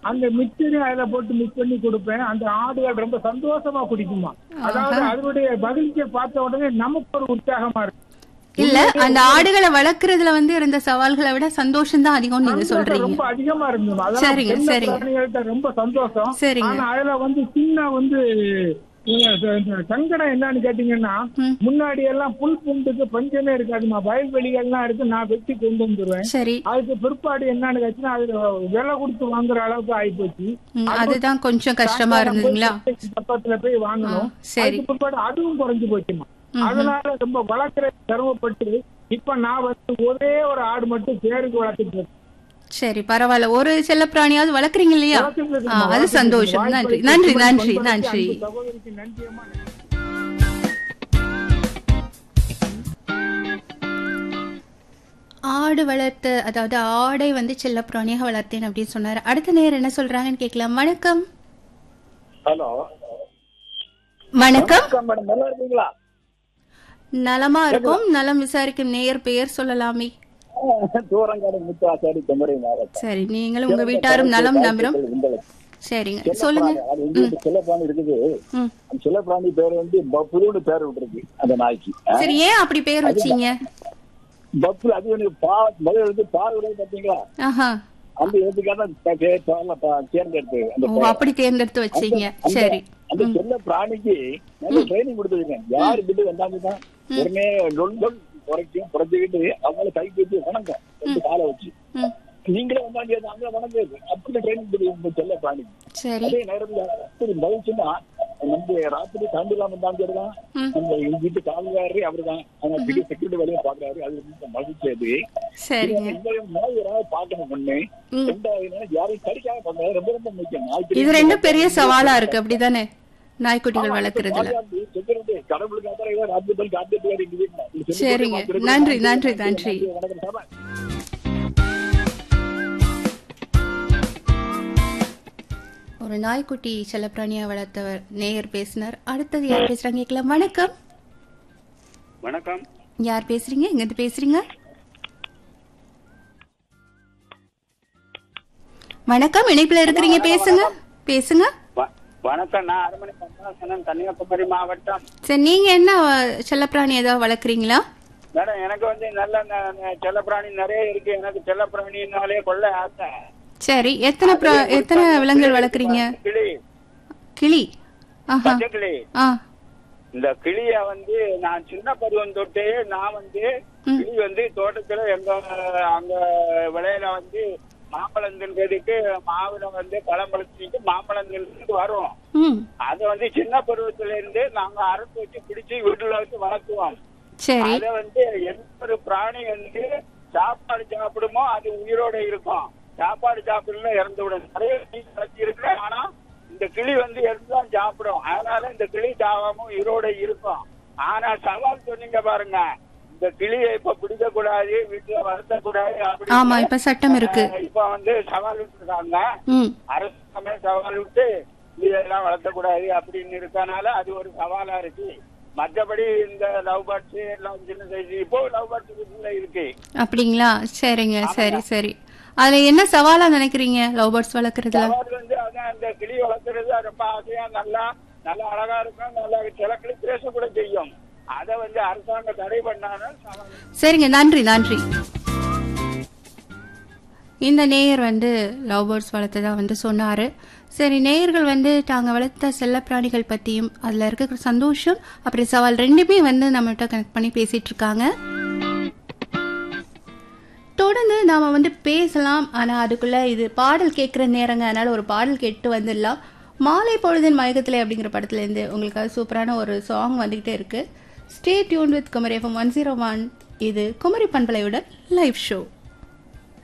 அந்த மிக்சரையும் அதுல போட்டு மிக்ஸ் பண்ணி கொடுப்பேன் அந்த ஆடுகள் ரொம்ப சந்தோஷமா குடிக்குமா அதாவது அதனுடைய மகிழ்ச்சியை பார்த்த உடனே நமக்கு ஒரு உற்சாகமா இருக்கு இல்ல அந்த ஆடுகளை வளர்க்கறதுல வந்து இருந்த சவால்களை விட சந்தோஷம் தான் அதிகம் நீங்க சந்தோஷம் சொல்றீங்க ரொம்ப அதிகமா இருந்தது அதாவது சரிங்க, செல்ல சரிங்க. பிராணிகள்ட்ட ரொம்ப சந்தோஷம் சரிங்க. ஆனா அதுல வந்து சின்ன வந்து இந்த- இந்த சங்கடம் என்னன்னு கேட்டீங்கன்னா ம். முன்னாடி எல்லாம் புல் புண்டுக்கு பஞ்சமே இருக்காதுமா வயல்வெளிகள்லாம் இருக்கு நான் வெட்டி கொண்டு வந்துருவேன் சரி அதுக்கு பிற்பாடு என்னன்னு கேட்டீங்கன்னா அது விலை கொடுத்து வாங்குற அளவுக்கு ஆயிப்போச்சு ம், அதுதான் கொஞ்சம் கஷ்டமா இருந்ததுங்களா பக்கத்துல போய் வாங்கணும் ஆ, சரி. அதுக்கு பிற்பாடு அதுவும் குறைஞ்சு போச்சுமா அதனால ரொம்ப வளர்க்குற சிரமப்பட்டு இப்ப நான் வந்து ஒரே ஒரு ஆடு மட்டும் சேருக்கு வளர்த்துட்டு இருக்கேன் சரி பரவாயில்ல ஒரு செல்ல பிராணியாவது வளர்க்குறீங்க இல்லையா வளர்த்துட்டு ஆ, இருக்கேன்மா, அது வளர்த்துட்டு சந்தோஷம் இருக்கேன். நன்றி வாய்ப்பு நன்றி கொடுத்து நன்றி பண்படுத்தி நன்றி அந்த சகோதரிக்கு நன்றியம்மா ஆடு வளர்த்து அதாவது ஆடை வந்து செல்ல பிராணியாக வளர்த்தேன் அப்படின்னு சொன்னாரு அடுத்த நேரம் என்ன சொல்றாங்கன்னு கேட்கலாம் வணக்கம் ஹலோ வணக்கம் மேடம் நல்லா இருக்கீங்களா நலமா இருக்கும் நலம் விசாரிக்கும் நேயர் பெயர் சொல்லலாமே தூரங்காடு முத்தாச்சாரி குமரி மாவட்டம் சரி நீங்களும் உங்க வீட்டாரும் நலம் நம்புறோம் சரிங்க சொல்லுங்க அது வந்து ஒரு செல்லப்பிராணி இருக்குது ம். அந்த செல்லப்பிராணி பேர் வந்து பப்புன்னு பேர் விட்டுருக்கு அந்த நாய்க்கு சரி ஏன் அப்படி பேர் வச்சீங்க பப்பு அது வந்து பா முதல்ல வந்து பால் விடுறது பாத்தீங்களா ஆஹா அந்த இடத்துக்காக பேர் பால்ல பா- தேர்ந்தெடுத்து அந்த ஓ அப்படி தேர்ந்தெடுத்து வச்சீங்க சரி அந்த செல்ல பிராணிக்கு நல்ல ட்ரைனிங் கொடுத்துருக்கேன் யாரு கிட்ட வந்தாங்கன்னா உடனே டொல் டொல் குறைக்கும் குறைச்சிக்கிட்டு அவங்கள கை வச்சு வணக்கம் ரெண்டு காலை வச்சு ம் நீங்களே வந்தாங்க அங்க வணங்காது அப்படி ட்ரைனிங் கொடுக்கும் செல்ல பிராணிக்கு சரி அதே நேரத்துல அப்படி மகிழ்ச்சின்னா நம்ம ராத்திரி தாண்டிலாம் வந்தாங்க தான் ம். நம்ம எங்க வீட்டு காவல்காரரே அவர்தான் அவங்க பெரிய செக்யூரிட்டி வேலையை பாக்குறாரு அது ரொம்ப மகிழ்ச்சி அது சரிங்க இந்த நோய் யாராவது பார்க்கணும் ஒண்ணு ம். ரெண்டாவது என்னன்னா யாரையும் கடிக்காம பண்றது ரொம்ப ரொம்ப முக்கியம் நாய்க்கு இது ரெண்டும் பெரிய சவாலா இருக்கு அப்படிதானே நாய்க்குட்டிகள் வளர்க்கறதுல செக்யூரிட்டி கடவுளுக்கு அப்புறம் ஏதோ ராத்திரி காத்துட்டு வேற எங்க வீட்டுல இது சொல்லி சரிங்க. கொடுத்து பார்த்துட்டு நன்றி, நன்றி, நன்றி. வணக்கம் சார் ஒரு நாய்க்குட்டி செல்லப்பிராணியா வளர்த்தவர் நேயர் பேசினார் அடுத்தது யார் பேசுறாங்க கேட்கலாம் வணக்கம் வணக்கம் யார் பேசுறீங்க எங்க இருந்து பேசுறீங்க வணக்கம் இணைப்புல இருக்கிறீங்க பேசுங்க பேசுங்க வ- வணக்கம் நான் அருமணி பத்மநாசனன் கன்னியாகுமரி மாவட்டம் சரி நீங்க என்ன அஹ், செல்லப்பிராணி ஏதாவது வளர்க்குறீங்களா மேடம் எனக்கு வந்து நல்ல ந- ந- செல்லப்பிராணி நிறைய இருக்கு எனக்கு செல்லப்பிராணினாலே கொள்ள ஆசை சரி எத்தனை பிரா- எத்தனை விலங்குகள் வளர்க்குறீங்க கிளி கிளி ஆஹா பச்சை கிளி ஆ இந்த கிளிய வந்து நான் சின்ன பருவம் தொட்டே நான் வந்து ம். கிளி வந்து தோட்டத்துல எங்க அங்க விளையில வந்து மாம்பழம் தின்றதுக்கு மாவுல வந்து பழம் பழத்துக்கு மாம்பழம் தின்றதுக்கு வரும் ம் அதை வந்து சின்ன பருவத்துல இருந்து நாங்க அறுத்து வச்சு பிடிச்சி வீட்டுல வச்சு வளர்த்துவோம் சரி அத வந்து எந்த ஒரு பிராணி வந்து சாப்பாடு சாப்பிடுமோ அது உயிரோட இருக்கும் சாப்பாடு சாப்பிடல இறந்து விடும் நிறைய கிளி வளர்ச்சி இருக்கு ஆனா இந்த கிளி வந்து எல்லாம் சாப்பிடும் அதனால இந்த கிளி சாவாம உயிரோட இருக்கும் ஆனா சவால் சொன்னீங்க பாருங்க இந்த கிளியை இப்ப பிடிக்க கூடாது வீட்டுல வளர்த்த கூடாது அப்படி ஆமா இப்ப சட்டம் இருக்கு இப்ப வந்து சவால் விட்டுருக்காங்க ம் அரசாங்கமே சவால் விட்டு இதெல்லாம் வளர்த்தக்கூடாது அப்படின்னு இருக்கனால அது ஒரு சவாலா இருக்கு மற்றபடி இந்த லவ் பேர்ட்ஸ் எல்லாம் சின்ன சைஸ் இப்போ லவ் பேர்ட்ஸ் இருக்கு அப்படிங்களா சரிங்க சரி சரி அதுல என்ன சவாலா நினைக்கிறீங்க லவ் பேர்ட்ஸ் வளர்க்கறதுல சவால் வந்து அதான் இந்த கிளி வளர்க்கறது ரொம்ப ஆசையா நல்லா நல்லா அழகா இருக்கும் நல்லா சில கிளி பேசக்கூட செய்யும் அதை வந்து அரசாங்கம் தடை பண்ணாலும் சவால் சரிங்க நன்றி நன்றி இந்த நேயர் வந்து லவ் பேர்ட்ஸ் வளர்த்ததா வந்து சொன்னாரு சரி நேயர்கள் வந்து தாங்க வளர்த்த செல்லப்பிராணிகள் பற்றியும் அதில் இருக்கிற சந்தோஷம் அப்புறம் சவால் ரெண்டுமே வந்து நம்மகிட்ட கனெக்ட் பண்ணி பேசிட்டு இருக்காங்க தொடர்ந்து நாம வந்து பேசலாம் ஆனா அதுக்குள்ள இது பாடல் கேட்குற நேரங்க அதனால ஒரு பாடல் கேட்டு வந்துடலாம் மாலை பொழுதின் மயக்கத்திலே அப்படிங்கிற படத்துல இருந்து உங்களுக்காக சூப்பரான ஒரு சாங் வந்துகிட்டே இருக்கு stay tune with Kumari FM one zero one இது குமரி பண்பலையோட லைவ் ஷோ